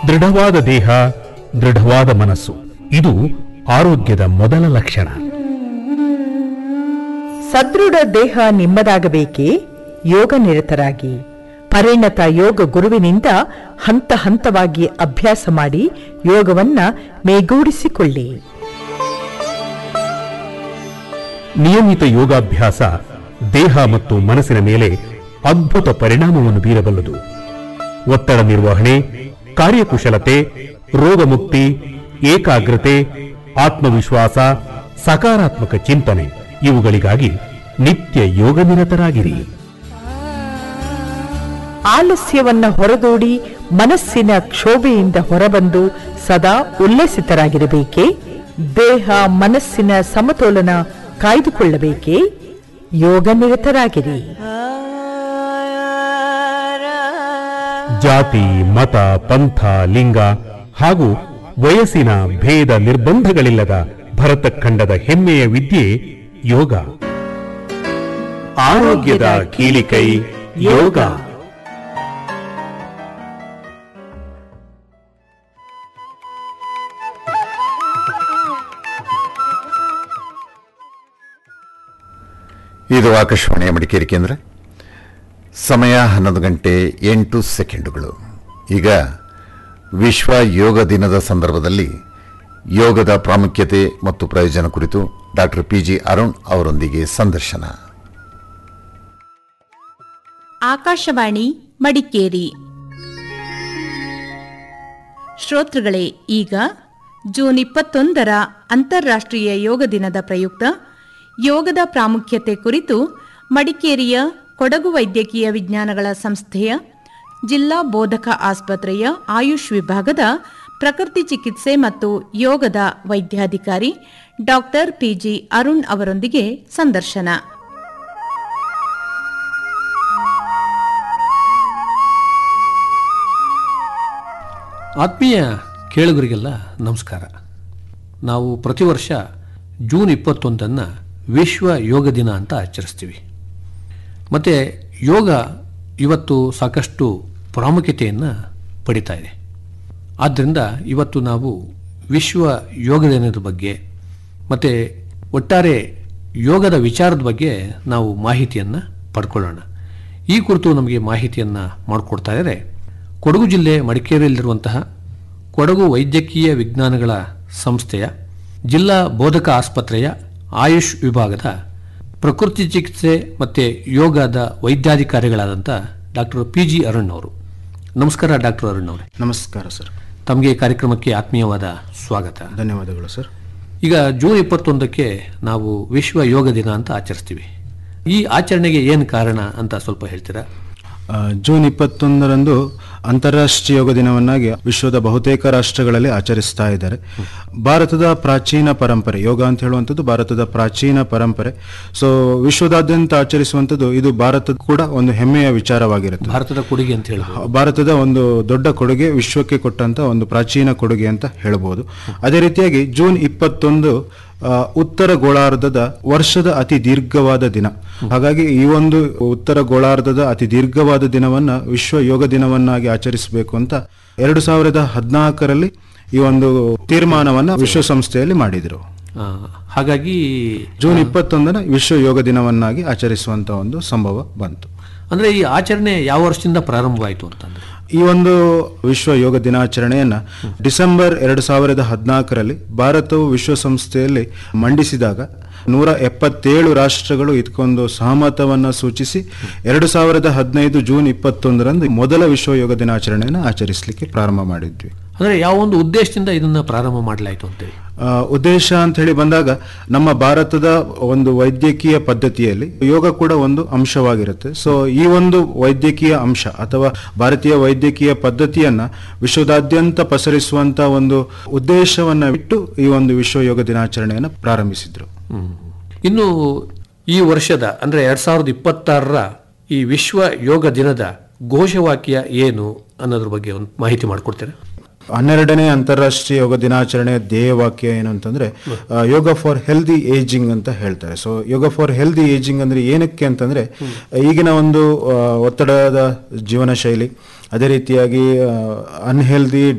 ದೃಢವಾದ ದೇಹ ದೃಢವಾದ ಮನಸ್ಸು ಇದು ಆರೋಗ್ಯದ ಮೊದಲ ಲಕ್ಷಣ ಸದೃಢ ದೇಹ ನಿಮ್ಮದಾಗಬೇಕೇ ಯೋಗ ನಿರತರಾಗಿ ಪರಿಣತ ಯೋಗ ಗುರುವಿನಿಂದ ಹಂತ ಹಂತವಾಗಿ ಅಭ್ಯಾಸ ಮಾಡಿ ಯೋಗವನ್ನ ಮೇಗೂಡಿಸಿಕೊಳ್ಳಿ ನಿಯಮಿತ ಯೋಗಾಭ್ಯಾಸ ದೇಹ ಮತ್ತು ಮನಸ್ಸಿನ ಮೇಲೆ ಅದ್ಭುತ ಪರಿಣಾಮವನ್ನು ಬೀರಬಲ್ಲದು ಒತ್ತಡ ನಿರ್ವಹಣೆ ಕಾರ್ಯಕುಶಲತೆ ರೋಗಮುಕ್ತಿ ಏಕಾಗ್ರತೆ ಆತ್ಮವಿಶ್ವಾಸ ಸಕಾರಾತ್ಮಕ ಚಿಂತನೆ ಇವುಗಳಿಗಾಗಿ ನಿತ್ಯ ಯೋಗ ನಿರತರಾಗಿರಿ ಆಲಸ್ಯವನ್ನ ಹೊರದೂಡಿ ಮನಸ್ಸಿನ ಕ್ಷೋಭೆಯಿಂದ ಹೊರಬಂದು ಸದಾ ಉಲ್ಲೇಸಿತರಾಗಿರಬೇಕೇ ದೇಹ ಮನಸ್ಸಿನ ಸಮತೋಲನ ಕಾಯ್ದುಕೊಳ್ಳಬೇಕೇ ಯೋಗ ನಿರತರಾಗಿರಿ ಜಾತಿ ಮತ ಪಂಥ ಲಿಂಗ ಹಾಗೂ ವಯಸ್ಸಿನ ಭೇದ ನಿರ್ಬಂಧಗಳಿಲ್ಲದ ಭರತಖಂಡದ ಹೆಮ್ಮೆಯ ವಿದ್ಯೆ ಯೋಗ ಆರೋಗ್ಯದ ಕೀಲಿಕೈ ಯೋಗ ಇದು ಆಕಾಶವಾಣಿಯ ಮಡಿಕೇರಿ ಕೇಂದ್ರ ಸಮಯ ಹನ್ನೊಂದು ಗಂಟೆ ಎಂಟು ಸೆಕೆಂಡುಗಳು ಈಗ ವಿಶ್ವ ಯೋಗ ದಿನದ ಸಂದರ್ಭದಲ್ಲಿ ಯೋಗದ ಪ್ರಾಮುಖ್ಯತೆ ಮತ್ತು ಪ್ರಯೋಜನ ಕುರಿತು ಡಾಕ್ಟರ್ ಪಿ ಜಿ ಅರುಣ್ ಅವರೊಂದಿಗೆ ಸಂದರ್ಶನ ಆಕಾಶವಾಣಿ ಮಡಿಕೇರಿ ಶ್ರೋತೃಗಳೇ ಈಗ ಜೂನ್ ಇಪ್ಪತ್ತೊಂದರ ಅಂತಾರಾಷ್ಟ್ರೀಯ ಯೋಗ ದಿನದ ಪ್ರಯುಕ್ತ ಯೋಗದ ಪ್ರಾಮುಖ್ಯತೆ ಕುರಿತು ಮಡಿಕೇರಿಯ ಕೊಡಗು ವೈದ್ಯಕೀಯ ವಿಜ್ಞಾನಗಳ ಸಂಸ್ಥೆಯ ಜಿಲ್ಲಾ ಬೋಧಕ ಆಸ್ಪತ್ರೆಯ ಆಯುಷ್ ವಿಭಾಗದ ಪ್ರಕೃತಿ ಚಿಕಿತ್ಸೆ ಮತ್ತು ಯೋಗದ ವೈದ್ಯಾಧಿಕಾರಿ ಡಾಕ್ಟರ್ ಪಿಜಿ ಅರುಣ್ ಅವರೊಂದಿಗೆ ಸಂದರ್ಶನ ಆತ್ಮೀಯ ಕೇಳುಗರಿಗೆಲ್ಲ ನಮಸ್ಕಾರ ನಾವು ಪ್ರತಿ ವರ್ಷ ಜೂನ್ ಇಪ್ಪತ್ತೊಂದನ್ನು ವಿಶ್ವ ಯೋಗ ದಿನ ಅಂತ ಆಚರಿಸ್ತೀವಿ ಮತ್ತು ಯೋಗ ಇವತ್ತು ಸಾಕಷ್ಟು ಪ್ರಾಮುಖ್ಯತೆಯನ್ನು ಪಡಿತಾ ಇದೆ ಆದ್ದರಿಂದ ಇವತ್ತು ನಾವು ವಿಶ್ವ ಯೋಗ ದಿನದ ಬಗ್ಗೆ ಮತ್ತು ಒಟ್ಟಾರೆ ಯೋಗದ ವಿಚಾರದ ಬಗ್ಗೆ ನಾವು ಮಾಹಿತಿಯನ್ನು ಪಡ್ಕೊಳ್ಳೋಣ ಈ ಕುರಿತು ನಮಗೆ ಮಾಹಿತಿಯನ್ನು ಮಾಡಿಕೊಡ್ತಾ ಇದ್ದಾರೆ ಕೊಡಗು ಜಿಲ್ಲೆ ಮಡಿಕೇರಿಯಲ್ಲಿರುವಂತಹ ಕೊಡಗು ವೈದ್ಯಕೀಯ ವಿಜ್ಞಾನಗಳ ಸಂಸ್ಥೆಯ ಜಿಲ್ಲಾ ಬೋಧಕ ಆಸ್ಪತ್ರೆಯ ಆಯುಷ್ ವಿಭಾಗದ ಪ್ರಕೃತಿ ಚಿಕಿತ್ಸೆ ಮತ್ತು ಯೋಗದ ವೈದ್ಯಾಧಿಕಾರಿಗಳಾದಂಥ ಡಾಕ್ಟರ್ ಪಿ ಜಿ ಅರುಣ್ ಅವರು ನಮಸ್ಕಾರ ಡಾಕ್ಟರ್ ಅರುಣ್ ಅವರೇ ನಮಸ್ಕಾರ ಸರ್ ತಮಗೆ ಕಾರ್ಯಕ್ರಮಕ್ಕೆ ಆತ್ಮೀಯವಾದ ಸ್ವಾಗತ ಧನ್ಯವಾದಗಳು ಸರ್ ಈಗ ಜೂನ್ ಇಪ್ಪತ್ತೊಂದಕ್ಕೆ ನಾವು ವಿಶ್ವ ಯೋಗ ದಿನ ಅಂತ ಆಚರಿಸ್ತೀವಿ ಈ ಆಚರಣೆಗೆ ಏನು ಕಾರಣ ಅಂತ ಸ್ವಲ್ಪ ಹೇಳ್ತೀರಾ ಆ, ಜೂನ್ ಇಪ್ಪತ್ತೊಂದರಂದು ಅಂತಾರಾಷ್ಟ್ರೀಯ ಯೋಗ ದಿನವನ್ನಾಗಿ ವಿಶ್ವದ ಬಹುತೇಕ ರಾಷ್ಟ್ರಗಳಲ್ಲಿ ಆಚರಿಸ್ತಾ ಇದ್ದಾರೆ ಭಾರತದ ಪ್ರಾಚೀನ ಪರಂಪರೆ ಯೋಗ ಅಂತ ಹೇಳುವಂಥದ್ದು ಭಾರತದ ಪ್ರಾಚೀನ ಪರಂಪರೆ ಸೊ ವಿಶ್ವದಾದ್ಯಂತ ಆಚರಿಸುವಂಥದ್ದು ಇದು ಭಾರತದ ಕೂಡ ಒಂದು ಹೆಮ್ಮೆಯ ವಿಚಾರವಾಗಿರುತ್ತೆ ಭಾರತದ ಕೊಡುಗೆ ಅಂತ ಹೇಳ್ಬೋದು ಭಾರತದ ಒಂದು ದೊಡ್ಡ ಕೊಡುಗೆ ವಿಶ್ವಕ್ಕೆ ಕೊಟ್ಟಂತ ಒಂದು ಪ್ರಾಚೀನ ಕೊಡುಗೆ ಅಂತ ಹೇಳ್ಬೋದು ಅದೇ ರೀತಿಯಾಗಿ ಜೂನ್ ಇಪ್ಪತ್ತೊಂದು ಆ, ಉತ್ತರ ಗೋಳಾರ್ಧದ ವರ್ಷದ ಅತಿ ದೀರ್ಘವಾದ ದಿನ ಹಾಗಾಗಿ ಈ ಒಂದು ಉತ್ತರ ಗೋಳಾರ್ಧದ ಅತಿ ದೀರ್ಘವಾದ ದಿನವನ್ನ ವಿಶ್ವ ಯೋಗ ದಿನವನ್ನಾಗಿ ಆಚರಿಸಬೇಕು ಅಂತ ಎರಡು ಸಾವಿರದ ಹದಿನಾಲ್ಕರಲ್ಲಿ ಈ ಒಂದು ತೀರ್ಮಾನವನ್ನ ವಿಶ್ವಸಂಸ್ಥೆಯಲ್ಲಿ ಮಾಡಿದರು ಆ, ಹಾಗಾಗಿ ಜೂನ್ ಇಪ್ಪತ್ತೊಂದನ ವಿಶ್ವ ಯೋಗ ದಿನವನ್ನಾಗಿ ಆಚರಿಸುವಂತ ಒಂದು ಸಂಭವ ಬಂತು ಅಂದ್ರೆ ಈ ಆಚರಣೆ ಯಾವ ವರ್ಷದಿಂದ ಪ್ರಾರಂಭವಾಯಿತು ಅಂತಂದ್ರೆ ಈ ಒಂದು ವಿಶ್ವ ಯೋಗ ದಿನಾಚರಣೆಯನ್ನ ಡಿಸೆಂಬರ್ ಎರಡು ಸಾವಿರದ ಹದಿನಾಲ್ಕರಲ್ಲಿ ಭಾರತವು ವಿಶ್ವಸಂಸ್ಥೆಯಲ್ಲಿ ಮಂಡಿಸಿದಾಗ ನೂರ ಎಪ್ಪತ್ತೇಳು ರಾಷ್ಟ್ರಗಳು ಇದಕ್ಕೊಂದು ಸಹಮತವನ್ನ ಸೂಚಿಸಿ ಎರಡು ಸಾವಿರದ ಹದಿನೈದು ಜೂನ್ ಇಪ್ಪತ್ತೊಂದರಂದು ಮೊದಲ ವಿಶ್ವ ಯೋಗ ದಿನಾಚರಣೆಯನ್ನು ಆಚರಿಸಲಿಕ್ಕೆ ಪ್ರಾರಂಭ ಮಾಡಿದ್ವಿ ಅಂದ್ರೆ ಯಾವ ಒಂದು ಉದ್ದೇಶದಿಂದ ಇದನ್ನ ಪ್ರಾರಂಭ ಮಾಡಲಾಯಿತು ಅಂತೇಳಿ ಆ, ಉದ್ದೇಶ ಅಂತ ಹೇಳಿ ಬಂದಾಗ ನಮ್ಮ ಭಾರತದ ಒಂದು ವೈದ್ಯಕೀಯ ಪದ್ಧತಿಯಲ್ಲಿ ಯೋಗ ಕೂಡ ಒಂದು ಅಂಶವಾಗಿರುತ್ತೆ ಸೊ ಈ ಒಂದು ವೈದ್ಯಕೀಯ ಅಂಶ ಅಥವಾ ಭಾರತೀಯ ವೈದ್ಯಕೀಯ ಪದ್ಧತಿಯನ್ನ ವಿಶ್ವದಾದ್ಯಂತ ಪಸರಿಸುವಂತ ಒಂದು ಉದ್ದೇಶವನ್ನ ಬಿಟ್ಟು ಈ ಒಂದು ವಿಶ್ವ ಯೋಗ ದಿನಾಚರಣೆಯನ್ನು ಪ್ರಾರಂಭಿಸಿದ್ರು ಇನ್ನು ಈ ವರ್ಷದ ಅಂದ್ರೆ ಎರಡ್ ಸಾವಿರದ ಇಪ್ಪತ್ತಾರರ ಈ ವಿಶ್ವ ಯೋಗ ದಿನದ ಘೋಷವಾಕ್ಯ ಏನು ಅನ್ನೋದ್ರ ಬಗ್ಗೆ ಒಂದು ಮಾಹಿತಿ ಮಾಡಿಕೊಡ್ತೀರಾ ಹನ್ನೆರಡನೇ ಅಂತಾರಾಷ್ಟ್ರೀಯ ಯೋಗ ದಿನಾಚರಣೆಯ ಧ್ಯೇಯವಾಕ್ಯ ಏನು ಅಂತಂದ್ರೆ ಆ, ಯೋಗ ಫಾರ್ ಹೆಲ್ದಿ ಏಜಿಂಗ್ ಅಂತ ಹೇಳ್ತಾರೆ so yoga for healthy ageing ಅಂದ್ರೆ ಏನಕ್ಕೆ ಅಂತಂದ್ರೆ ಈಗಿನ ಒಂದು ಆ, ಒತ್ತಡದ ಜೀವನ ಶೈಲಿ ಅದೇ ರೀತಿಯಾಗಿ ಅನ್ಹೆಲ್ದಿ